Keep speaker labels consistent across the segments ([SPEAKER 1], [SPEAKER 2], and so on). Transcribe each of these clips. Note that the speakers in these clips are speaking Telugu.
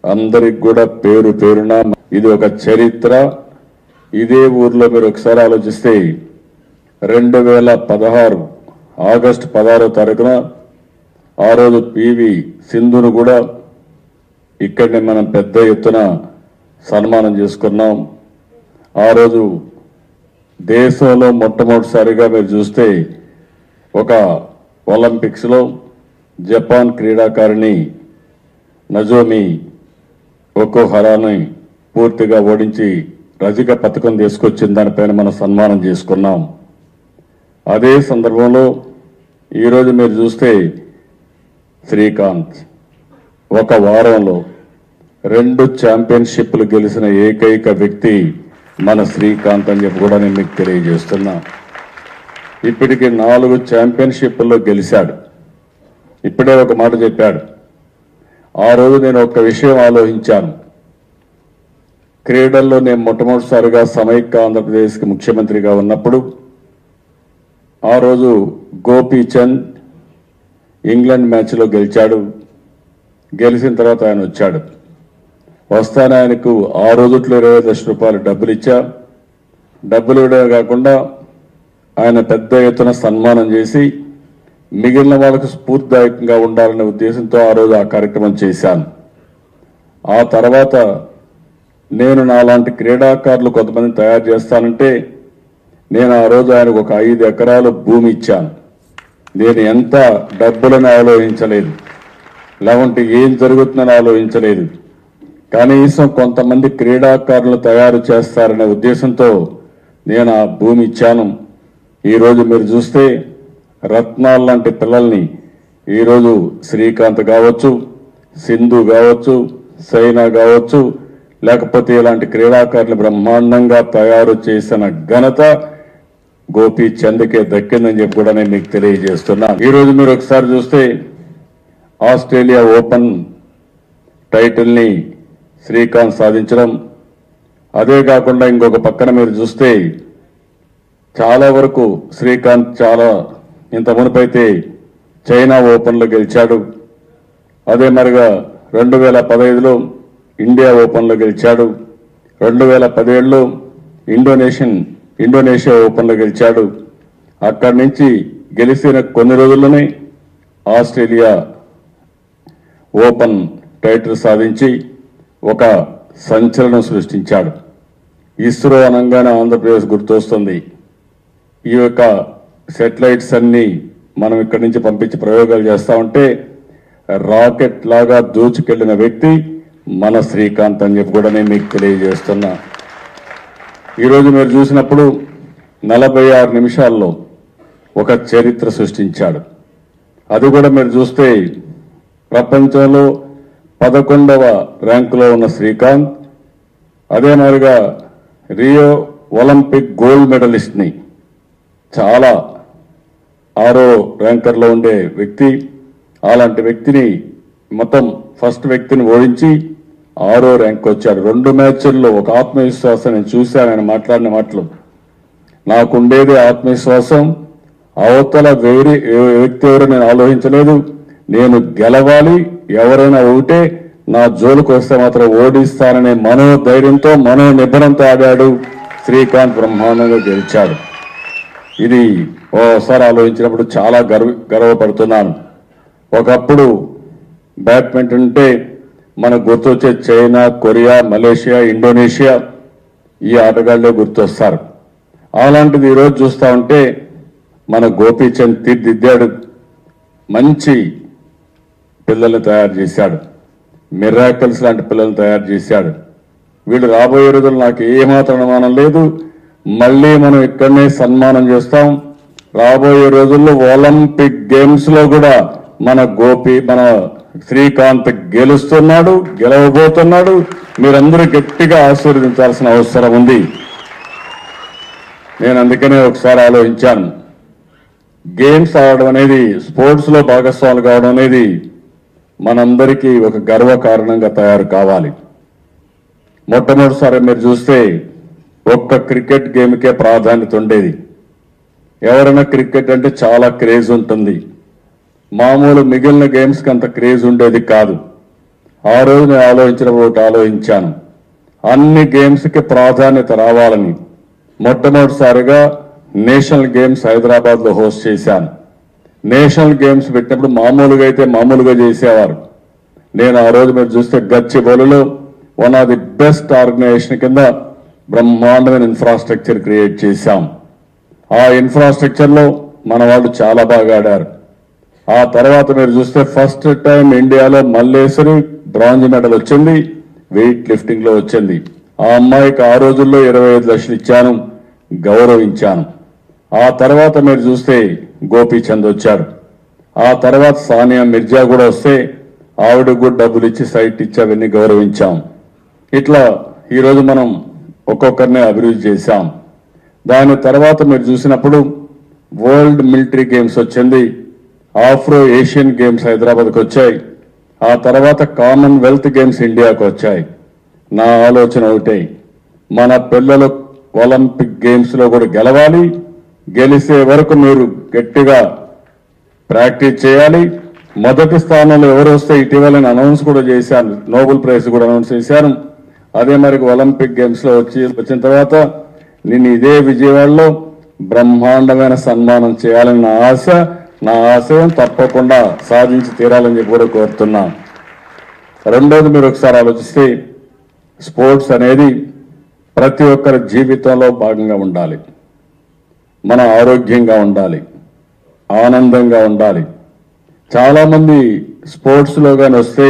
[SPEAKER 1] అందరికి కూడా పేరు పేరున ఇది ఒక చరిత్ర ఇదే ఊర్లో మీరు ఒకసారి ఆలోచిస్తే రెండు వేల పదహారు ఆగస్టు పదహారో తారీఖున ఆ రోజు పివి సింధును కూడా ఇక్కడనే మనం పెద్ద ఎత్తున సన్మానం చేసుకున్నాం ఆ రోజు దేశంలో మొట్టమొదటిసారిగా మీరు చూస్తే ఒక ఒలింపిక్స్లో జపాన్ క్రీడాకారిణి నజోమి ఒకోహరాని పూర్తిగా ఓడించి రజిక పథకం తీసుకొచ్చిన దానిపైన మనం సన్మానం చేసుకున్నాం అదే సందర్భంలో ఈరోజు మీరు చూస్తే శ్రీకాంత్ ఒక వారంలో రెండు ఛాంపియన్షిప్లు గెలిచిన ఏకైక వ్యక్తి మన శ్రీకాంత్ అని చెప్పి కూడా నేను మీకు తెలియజేస్తున్నా ఇప్పటికి నాలుగు ఛాంపియన్షిప్ల్లో గెలిచాడు ఇప్పుడే ఒక మాట చెప్పాడు ఆ రోజు నేను ఒక విషయం ఆలోచించాను క్రీడల్లో నేను మొట్టమొదటిసారిగా సమైక్య ఆంధ్రప్రదేశ్కి ముఖ్యమంత్రిగా ఉన్నప్పుడు ఆ రోజు గోపీచంద్ ఇంగ్లాండ్ మ్యాచ్లో గెలిచాడు గెలిచిన తర్వాత ఆయన వచ్చాడు వస్తానే ఆయనకు ఆ రోజుట్లో ఇరవై లక్షల రూపాయలు డబ్బులు ఇచ్చా డబ్బులు ఇవ్వడమే కాకుండా ఆయన పెద్ద ఎత్తున సన్మానం చేసి మిగిలిన వాళ్ళకు స్ఫూర్తిదాయకంగా ఉండాలనే ఉద్దేశంతో ఆ రోజు ఆ కార్యక్రమం చేశాను ఆ తర్వాత నేను నాలాంటి క్రీడాకారులు కొంతమంది తయారు చేస్తానంటే నేను ఆ రోజు ఆయనకు ఒక ఐదు ఎకరాలు భూమి ఇచ్చాను నేను ఎంత డబ్బులను ఆలోచించలేదు లేకుంటే ఏం జరుగుతుందని ఆలోచించలేదు కనీసం కొంతమంది క్రీడాకారులు తయారు చేస్తారనే ఉద్దేశంతో నేను ఆ భూమి ఇచ్చాను ఈరోజు మీరు చూస్తే రత్నాలు లాంటి పిల్లల్ని ఈరోజు శ్రీకాంత్ కావచ్చు సింధు కావచ్చు సైనా కావచ్చు లేకపోతే ఇలాంటి క్రీడాకారులు బ్రహ్మాండంగా తయారు చేసిన ఘనత గోపి చంద్కే దక్కిందని చెప్పి కూడా నేను మీకు తెలియజేస్తున్నాను ఈరోజు మీరు ఒకసారి చూస్తే ఆస్ట్రేలియా ఓపెన్ టైటిల్ని శ్రీకాంత్ సాధించడం అదే కాకుండా ఇంకొక పక్కన మీరు చూస్తే చాలా వరకు శ్రీకాంత్ చాలా ఇంత మునుపైతే చైనా ఓపెన్లో గెలిచాడు అదే మరిగా రెండు వేల పదహైదులో ఇండియా ఓపెన్లో గెలిచాడు రెండు వేల పదిహేడులో ఇండోనేషియన్ ఇండోనేషియా ఓపెన్లో గెలిచాడు అక్కడి నుంచి గెలిచిన కొన్ని రోజుల్లోనే ఆస్ట్రేలియా ఓపెన్ టైటిల్ సాధించి ఒక సంచలనం సృష్టించాడు ఇస్రో అనగానే ఆంధ్రప్రదేశ్ గుర్తొస్తుంది ఈ యొక్క సెటిలైట్స్ అన్ని మనం ఇక్కడి నుంచి పంపించి ప్రయోగాలు చేస్తా ఉంటే రాకెట్ లాగా దూచుకెళ్లిన వ్యక్తి మన శ్రీకాంత్ అని చెప్పి కూడా నేను మీకు తెలియజేస్తున్నా ఈరోజు మీరు చూసినప్పుడు నలభై ఆరు నిమిషాల్లో ఒక చరిత్ర సృష్టించాడు అది కూడా మీరు చూస్తే ప్రపంచంలో పదకొండవ ర్యాంకులో ఉన్న శ్రీకాంత్ అదే మాదిరిగా రియో ఒలింపిక్ గోల్డ్ మెడలిస్ట్ని చాలా ఆరో ర్యాంకర్లో ఉండే వ్యక్తి అలాంటి వ్యక్తిని మొత్తం ఫస్ట్ వ్యక్తిని ఓడించి ఆరో ర్యాంక్ వచ్చాడు రెండు మ్యాచ్ల్లో ఒక ఆత్మవిశ్వాసం నేను చూశాను ఆయన మాట్లాడిన మాటలు నాకుండేది ఆత్మవిశ్వాసం అవతల వేరే ఏ- వ్యక్తి ఎవరో నేను ఆలోచించలేదు నేను గెలవాలి ఎవరైనా ఒకటే నా జోలికి వస్తే మాత్రం ఓడిస్తాననే మనోధైర్యంతో మనో నిబ్బరంతో ఆడాడు శ్రీకాంత్ బ్రహ్మాండంగా గెలిచాడు ఇది ఓసారి ఆలోచించినప్పుడు చాలా గర్వ గర్వపడుతున్నాను ఒకప్పుడు బ్యాడ్మింటన్ అంటే మనకు గుర్తొచ్చే చైనా కొరియా మలేషియా ఇండోనేషియా ఈ ఆటగాళ్లే గుర్తొస్తారు అలాంటిది ఈరోజు చూస్తా ఉంటే మన గోపీచంద్ తీర్దిద్దాడు మంచి పిల్లల్ని తయారు చేశాడు మిరాకల్స్ లాంటి పిల్లల్ని తయారు చేశాడు వీళ్ళు రాబోయే రోజులు నాకు ఏమాత్రం అనుమానం లేదు మళ్ళీ మనం ఇక్కడనే సన్మానం చేస్తాం రాబోయే రోజుల్లో ఒలింపిక్ గేమ్స్ లో కూడా మన గోపి మన శ్రీకాంత్ గెలుస్తున్నాడు గెలవబోతున్నాడు మీరందరూ గట్టిగా ఆశీర్వదించాల్సిన అవసరం ఉంది నేను అందుకనే ఒకసారి ఆలోచించాను గేమ్స్ ఆడడం అనేది స్పోర్ట్స్ లో భాగస్వాములు కావడం అనేది మనందరికీ ఒక గర్వ కారణంగా తయారు కావాలి మొట్టమొదటిసారి మీరు చూస్తే ఒక్క క్రికెట్ గేమ్కే ప్రాధాన్యత ఉండేది ఎవరైనా క్రికెట్ అంటే చాలా క్రేజ్ ఉంటుంది మామూలు మిగిలిన గేమ్స్కి అంత క్రేజ్ ఉండేది కాదు ఆ రోజు నేను ఆలోచించినప్పుడు ఒకటి ఆలోచించాను అన్ని గేమ్స్కి ప్రాధాన్యత రావాలని మొట్టమొదటిసారిగా నేషనల్ గేమ్స్ హైదరాబాద్లో హోస్ట్ చేశాను నేషనల్ గేమ్స్ పెట్టినప్పుడు మామూలుగా అయితే మామూలుగా చేసేవారు నేను ఆ రోజు మీరు చూస్తే గచ్చిబౌలిలో one of the best organisation కింద బ్రహ్మాండమైన ఇన్ఫ్రాస్ట్రక్చర్ క్రియేట్ చేశాం ఆ ఇన్ఫ్రాస్ట్రక్చర్లో మన వాళ్ళు చాలా బాగా ఆడారు ఆ తర్వాత మీరు చూస్తే ఫస్ట్ టైం ఇండియాలో మల్లేశ్వరి బ్రాంజ్ మెడల్ వచ్చింది వెయిట్ లిఫ్టింగ్ లో వచ్చింది ఆ అమ్మాయికి ఆ రోజుల్లో ఇరవై ఐదు లక్షలు ఇచ్చాను గౌరవించాను ఆ తర్వాత మీరు చూస్తే గోపీచంద్ వచ్చారు ఆ తర్వాత సానియా మిర్జా కూడా వస్తే ఆవిడకు కూడా డబ్బులు ఇచ్చి సైట్ ఇచ్చి అవన్నీ గౌరవించాం ఇట్లా ఈరోజు మనం ఒక్కొక్కరిని అభివృద్ధి చేశాం దాని తర్వాత మీరు చూసినప్పుడు వరల్డ్ మిలిటరీ గేమ్స్ వచ్చింది ఆఫ్రో ఏషియన్ గేమ్స్ హైదరాబాద్కి వచ్చాయి ఆ తర్వాత కామన్వెల్త్ గేమ్స్ ఇండియాకు వచ్చాయి నా ఆలోచన ఒకటే మన పిల్లలు ఒలింపిక్ గేమ్స్ లో కూడా గెలవాలి గెలిసే వరకు మీరు గట్టిగా ప్రాక్టీస్ చేయాలి మొదటి స్థానంలో ఎవరు వస్తే ఇటీవల నేను అనౌన్స్ కూడా చేశాను నోబెల్ ప్రైజ్ కూడా అనౌన్స్ చేశాను అదే మరి ఒలింపిక్ గేమ్స్ లో వచ్చి వచ్చిన తర్వాత నేను ఇదే విజయవాడలో బ్రహ్మాండమైన సన్మానం చేయాలని నా ఆశ నా ఆశయం తప్పకుండా సాధించి తీరాలని చెప్పి కూడా కోరుతున్నాను రెండోది మీరు ఒకసారి ఆలోచిస్తే స్పోర్ట్స్ అనేది ప్రతి ఒక్కరి జీవితంలో భాగంగా ఉండాలి మన ఆరోగ్యంగా ఉండాలి ఆనందంగా ఉండాలి చాలా మంది స్పోర్ట్స్ లో కానీ వస్తే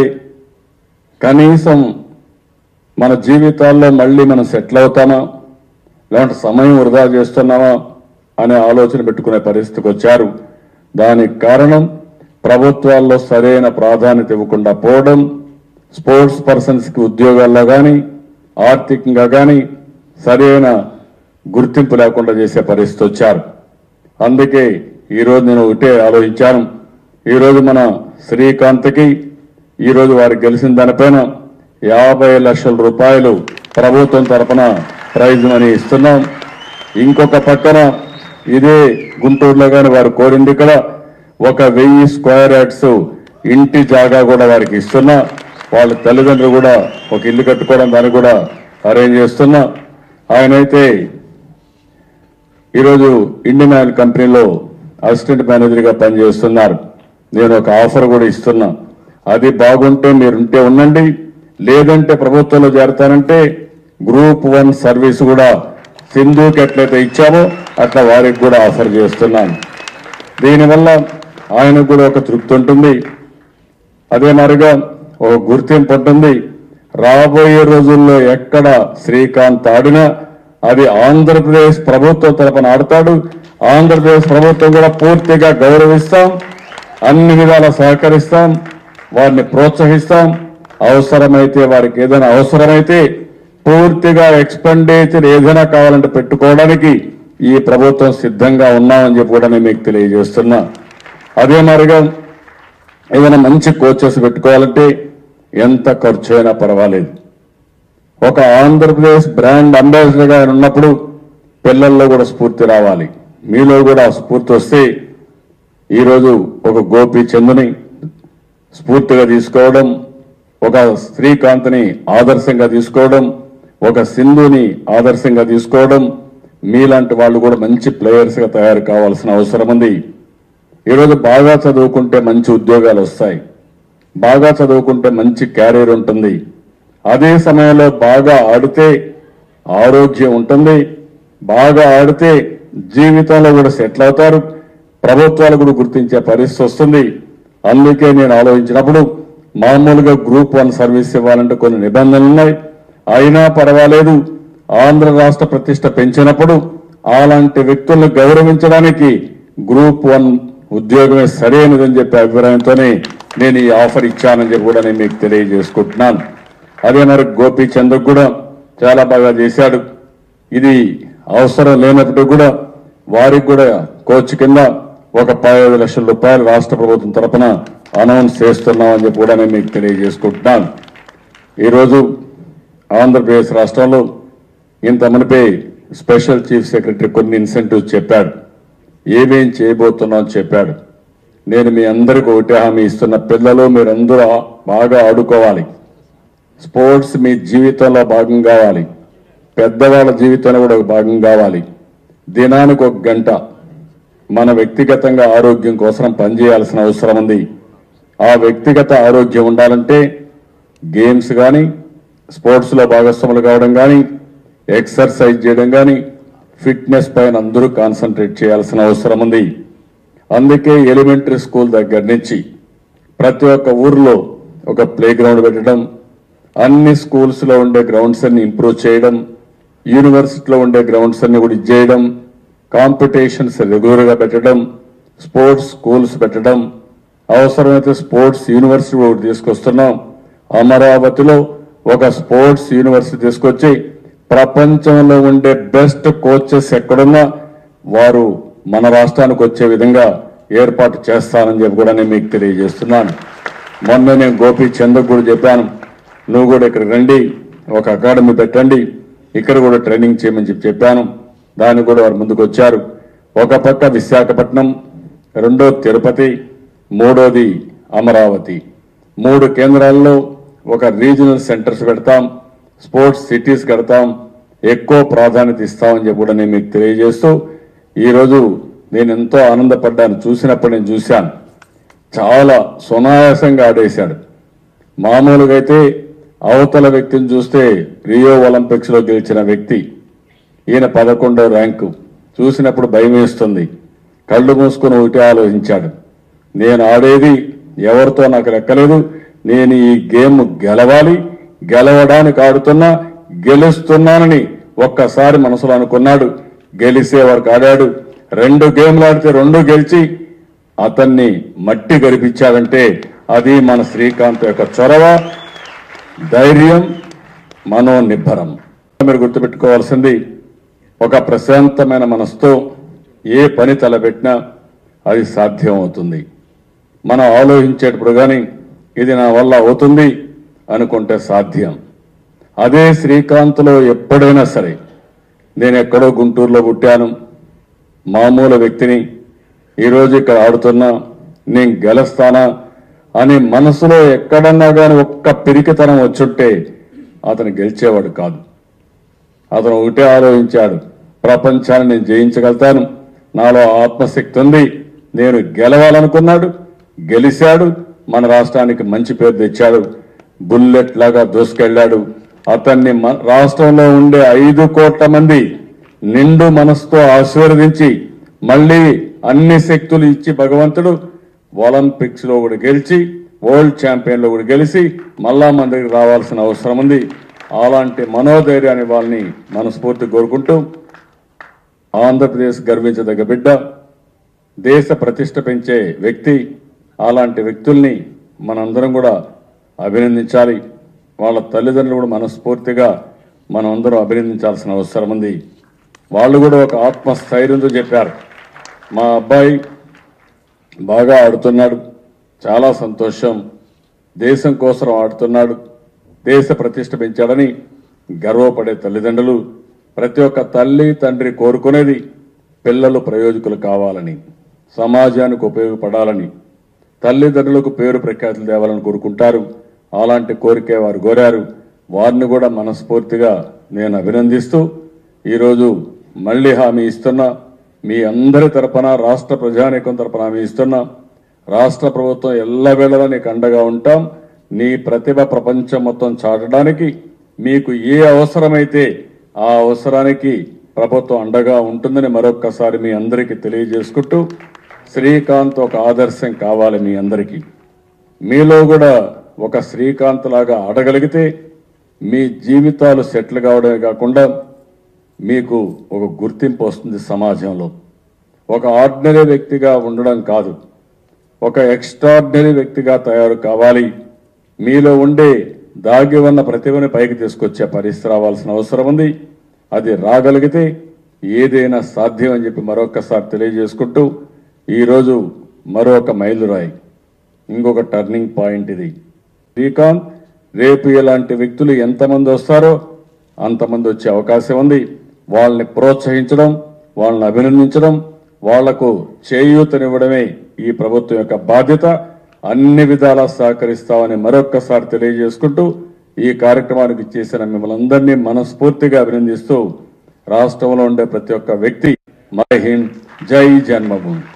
[SPEAKER 1] కనీసం మన జీవితాల్లో మళ్ళీ మనం సెటిల్ అవుతామా లేదంటే సమయం వృధా చేస్తున్నామా అనే ఆలోచన పెట్టుకునే పరిస్థితికి వచ్చారు దానికి కారణం ప్రభుత్వాల్లో సరైన ప్రాధాన్యత ఇవ్వకుండా పోవడం స్పోర్ట్స్ పర్సన్స్ కి ఉద్యోగాల్లో కానీ ఆర్థికంగా కానీ సరైన గుర్తింపు లేకుండా చేసే పరిస్థితి వచ్చారు అందుకే ఈరోజు నేను ఒకటే ఆలోచించాను ఈరోజు మన శ్రీకాంత్కి ఈరోజు వారికి గెలిచిన దానిపైన యాభై లక్షల రూపాయలు ప్రభుత్వం తరపున ప్రైజ్ మనీ ఇస్తున్నాం ఇంకొక పక్కన ఇదే గుంటూరులో కానీ వారు కోరింది ఇక్కడ ఒక వెయ్యి స్క్వేర్ యార్డ్స్ ఇంటి జాగా కూడా వారికి ఇస్తున్నా వాళ్ళ తల్లిదండ్రులు కూడా ఒక ఇల్లు కట్టుకోవడం దాన్ని కూడా అరేంజ్ చేస్తున్నా ఆయనైతే ఈరోజు ఇండియన్ ఆయిల్ కంపెనీలో అసిస్టెంట్ మేనేజర్గా పనిచేస్తున్నారు నేను ఒక ఆఫర్ కూడా ఇస్తున్నా అది బాగుంటే మీరు ఉంటే ఉండండి లేదంటే ప్రభుత్వంలో చేరతానంటే గ్రూప్ వన్ సర్వీస్ కూడా సింధుకి ఎట్లయితే ఇచ్చామో అట్లా వారికి కూడా ఆఫర్ చేస్తున్నాను దీనివల్ల ఆయనకు కూడా ఒక తృప్తి ఉంటుంది అదే మాదిరిగా ఒక గుర్తింపు ఉంటుంది రాబోయే రోజుల్లో ఎక్కడ శ్రీకాంత్ ఆడినా అది ఆంధ్రప్రదేశ్ ప్రభుత్వం తరపున ఆడతాడు ఆంధ్రప్రదేశ్ ప్రభుత్వం కూడా పూర్తిగా గౌరవిస్తాం అన్ని విధాలా సహకరిస్తాం వారిని ప్రోత్సహిస్తాం అవసరమైతే వారికి ఏదైనా అవసరమైతే పూర్తిగా ఎక్స్పెండిచర్ ఏదైనా కావాలంటే పెట్టుకోవడానికి ఈ ప్రభుత్వం సిద్ధంగా ఉన్నామని చెప్పి కూడా నేను మీకు తెలియజేస్తున్నా అదే మాదిరిగా ఏదైనా మంచి కోచెస్ పెట్టుకోవాలంటే ఎంత ఖర్చు అయినా పర్వాలేదు ఒక ఆంధ్రప్రదేశ్ బ్రాండ్ అంబాసిడర్ గా ఆయన ఉన్నప్పుడు పిల్లల్లో కూడా స్ఫూర్తి రావాలి మీలో కూడా ఆ స్ఫూర్తి వస్తే ఈరోజు ఒక గోపి చందుని స్ఫూర్తిగా తీసుకోవడం ఒక శ్రీకాంత్ని ఆదర్శంగా తీసుకోవడం ఒక సింధుని ఆదర్శంగా తీసుకోవడం మీలాంటి వాళ్ళు కూడా మంచి ప్లేయర్స్ గా తయారు కావాల్సిన అవసరం ఉంది ఈరోజు బాగా చదువుకుంటే మంచి ఉద్యోగాలు వస్తాయి బాగా చదువుకుంటే మంచి క్యారియర్ ఉంటుంది అదే సమయంలో బాగా ఆడితే ఆరోగ్యం ఉంటుంది బాగా ఆడితే జీవితంలో కూడా సెటిల్ అవుతారు ప్రభుత్వాలు కూడా గుర్తించే పరిస్థితి వస్తుంది అందుకే నేను ఆలోచించినప్పుడు మామూలుగా గ్రూప్ వన్ సర్వీస్ ఇవ్వాలంటే కొన్ని నిబంధనలు ఉన్నాయి అయినా పర్వాలేదు ఆంధ్ర రాష్ట్ర ప్రతిష్ట పెంచినప్పుడు అలాంటి వ్యక్తులను గౌరవించడానికి గ్రూప్ వన్ ఉద్యోగమే సరైనదని చెప్పే అభిప్రాయంతోనే నేను ఈ ఆఫర్ ఇచ్చానని చెప్పి కూడా నేను మీకు తెలియజేసుకుంటున్నాను అదే మరి గోపీచంద్ కూడా చాలా బాగా చేశాడు ఇది అవసరం లేనప్పుడు కూడా వారికి కూడా కోచ్ కింద ఒక పదహైదు లక్షల రూపాయలు రాష్ట్ర ప్రభుత్వం తరపున అనౌన్స్ చేస్తున్నామని చెప్పి కూడా నేను మీకు తెలియజేసుకుంటున్నాను ఈరోజు ఆంధ్రప్రదేశ్ రాష్ట్రంలో ఇంత మునిపే స్పెషల్ చీఫ్ సెక్రటరీ కొన్ని ఇన్సెంటివ్స్ చెప్పాడు ఏమేం చేయబోతున్నాం అని చెప్పాడు నేను మీ అందరికి ఒకటే హామీ ఇస్తున్న పిల్లలు మీరందరూ బాగా ఆడుకోవాలి స్పోర్ట్స్ మీ జీవితంలో భాగం కావాలి పెద్దవాళ్ళ జీవితంలో కూడా ఒక భాగం కావాలి దినానికి ఒక గంట మన వ్యక్తిగతంగా ఆరోగ్యం కోసం పనిచేయాల్సిన అవసరం ఉంది ఆ వ్యక్తిగత ఆరోగ్యం ఉండాలంటే గేమ్స్ కానీ స్పోర్ట్స్లో భాగస్వాములు కావడం కానీ ఎక్సర్సైజ్ చేయడం కానీ ఫిట్నెస్ పైన అందరూ కాన్సన్ట్రేట్ చేయాల్సిన అవసరం ఉంది అందుకే ఎలిమెంటరీ స్కూల్ దగ్గర నుంచి ప్రతి ఒక్క ఊర్లో ఒక ప్లే గ్రౌండ్ పెట్టడం అన్ని స్కూల్స్ లో ఉండే గ్రౌండ్స్ అన్ని ఇంప్రూవ్ చేయడం యూనివర్సిటీలో ఉండే గ్రౌండ్స్ అన్ని కూడా ఇచ్చేయడం కాంపిటీషన్స్ రెగ్యులర్ గా పెట్టడం స్పోర్ట్స్ స్కూల్స్ పెట్టడం అవసరమైతే స్పోర్ట్స్ యూనివర్సిటీ ఒకటి తీసుకొస్తున్నాం అమరావతిలో ఒక స్పోర్ట్స్ యూనివర్సిటీ తీసుకొచ్చి ప్రపంచంలో ఉండే బెస్ట్ కోచెస్ ఎక్కడున్నా వారు మన రాష్ట్రానికి వచ్చే విధంగా ఏర్పాటు చేస్తానని చెప్పి కూడా నేను మీకు తెలియజేస్తున్నాను మొన్న నేను గోపి చంద్రకు కూడా చెప్పాను నువ్వు కూడా ఇక్కడ రండి ఒక అకాడమీ పెట్టండి ఇక్కడ కూడా ట్రైనింగ్ చేయమని చెప్పి చెప్పాను దానికి కూడా వారు ముందుకు వచ్చారు ఒక పక్క విశాఖపట్నం రెండో తిరుపతి మూడోది అమరావతి మూడు కేంద్రాల్లో ఒక రీజనల్ సెంటర్స్ పెడతాం స్పోర్ట్స్ సిటీస్ కడతాం ఎక్కువ ప్రాధాన్యత ఇస్తామని చెప్పి కూడా నేను మీకు తెలియజేస్తూ ఈరోజు నేను ఎంతో ఆనందపడ్డాను చూసినప్పుడు నేను చూశాను చాలా సునాయాసంగా ఆడేశాడు మామూలుగా అయితే అవతల వ్యక్తిని చూస్తే రియో ఒలింపిక్స్ లో గెలిచిన వ్యక్తి ఈయన పదకొండో ర్యాంకు చూసినప్పుడు భయం వేస్తుంది కళ్ళు మూసుకొని ఒకటి ఆలోచించాడు నేను ఆడేది ఎవరితో నాకు లెక్కలేదు నేను ఈ గేమ్ గెలవాలి గెలవడానికి ఆడుతున్నా గెలుస్తున్నానని ఒక్కసారి మనసులో అనుకున్నాడు గెలిసే వరకు ఆడాడు రెండు గేమ్లు ఆడితే రెండు గెలిచి అతన్ని మట్టి గరిపించాడంటే అది మన శ్రీకాంత్ యొక్క చొరవ ధైర్యం మనోనిబ్బరం మీరు గుర్తుపెట్టుకోవాల్సింది ఒక ప్రశాంతమైన మనసుతో ఏ పని తలపెట్టినా అది సాధ్యం అవుతుంది మనం ఆలోచించేటప్పుడు కానీ ఇది నా వల్ల అవుతుంది అనుకుంటే సాధ్యం అదే శ్రీకాంత్లో ఎప్పుడైనా సరే నేను ఎక్కడో గుంటూరులో పుట్టాను మామూలు వ్యక్తిని ఈరోజు ఇక్కడ ఆడుతున్నా నేను గెలుస్తానా అని మనసులో ఎక్కడన్నా కానీ ఒక్క పిరికితనం వచ్చుంటే అతను గెలిచేవాడు కాదు అతను ఒకటే ఆలోచించాడు ప్రపంచాన్ని నేను జయించగలుగుతాను నాలో ఆత్మశక్తి ఉంది నేను గెలవాలనుకున్నాడు గెలిచాడు మన రాష్ట్రానికి మంచి పేరు తెచ్చాడు బుల్లెట్ లాగా దూసుకెళ్లాడు అతన్ని మన రాష్ట్రంలో ఉండే ఐదు కోట్ల మంది నిండు మనసుతో ఆశీర్వదించి మళ్ళీ అన్ని శక్తులు ఇచ్చి భగవంతుడు ఒలింపిక్స్ లో కూడా గెలిచి వరల్డ్ ఛాంపియన్ లో కూడా గెలిచి మళ్ళా మన దగ్గరికి రావాల్సిన అవసరం ఉంది అలాంటి మనోధైర్యాన్ని వాళ్ళని మనస్ఫూర్తి కోరుకుంటూ ఆంధ్రప్రదేశ్ గర్వించదగ్గ బిడ్డ దేశ ప్రతిష్ట పెంచే వ్యక్తి అలాంటి వ్యక్తుల్ని మనందరం కూడా అభినందించాలి వాళ్ళ తల్లిదండ్రులు కూడా మనస్ఫూర్తిగా మనం అందరం అభినందించాల్సిన అవసరం ఉంది వాళ్ళు కూడా ఒక ఆత్మస్థైర్యంతో చెప్పారు మా అబ్బాయి బాగా ఆడుతున్నాడు చాలా సంతోషం దేశం కోసం ఆడుతున్నాడు దేశ ప్రతిష్ట పెంచాడని గర్వపడే తల్లిదండ్రులు ప్రతి ఒక్క తల్లి తండ్రి కోరుకునేది పిల్లలు ప్రయోజకులు కావాలని సమాజానికి ఉపయోగపడాలని తల్లిదండ్రులకు పేరు ప్రఖ్యాతులు తేవాలని కోరుకుంటారు అలాంటి కోరికే వారు కోరారు వారిని కూడా మనస్ఫూర్తిగా నేను అభినందిస్తూ ఈరోజు మళ్ళీ హామీ ఇస్తున్నా మీ అందరి తరపున రాష్ట్ర ప్రజానీకం తరపున హామీ ఇస్తున్నా రాష్ట్ర ప్రభుత్వం ఎల్లవేళలా నీకు అండగా ఉంటాం నీ ప్రతిభ ప్రపంచం మొత్తం చాటడానికి మీకు ఏ అవసరమైతే ఆ అవసరానికి ప్రభుత్వం అండగా ఉంటుందని మరొక్కసారి మీ అందరికీ తెలియజేసుకుంటూ శ్రీకాంత్ ఒక ఆదర్శం కావాలి మీ అందరికీ మీలో కూడా ఒక శ్రీకాంత్ లాగా ఆడగలిగితే మీ జీవితాలు సెటిల్ కావడమే కాకుండా మీకు ఒక గుర్తింపు వస్తుంది సమాజంలో ఒక ఆర్డినరీ వ్యక్తిగా ఉండడం కాదు ఒక ఎక్స్ట్రాడినరీ వ్యక్తిగా తయారు కావాలి మీలో ఉండే దాగి ఉన్న ప్రతిభని పైకి తీసుకొచ్చే పరిస్థితి రావాల్సిన అవసరం ఉంది అది రాగలిగితే ఏదైనా సాధ్యం అని చెప్పి మరొకసారి తెలియజేసుకుంటూ ఈరోజు మరొక మైలురాయి ఇంకొక టర్నింగ్ పాయింట్ ఇది శ్రీకాంత్ రేపు ఇలాంటి వ్యక్తులు ఎంతమంది వస్తారో అంతమంది వచ్చే అవకాశం ఉంది వాళ్ళని ప్రోత్సహించడం వాళ్ళని అభినందించడం వాళ్లకు చేయూతనివ్వడమే ఈ ప్రభుత్వం యొక్క బాధ్యత అన్ని విధాలా సహకరిస్తామని మరొక్కసారి తెలియజేసుకుంటూ ఈ కార్యక్రమానికి చేసిన మిమ్మల్ని అందరినీ మనస్ఫూర్తిగా అభినందిస్తూ రాష్ట్రంలో ఉండే ప్రతి ఒక్క వ్యక్తి మై హింద్ జై జన్మభూమి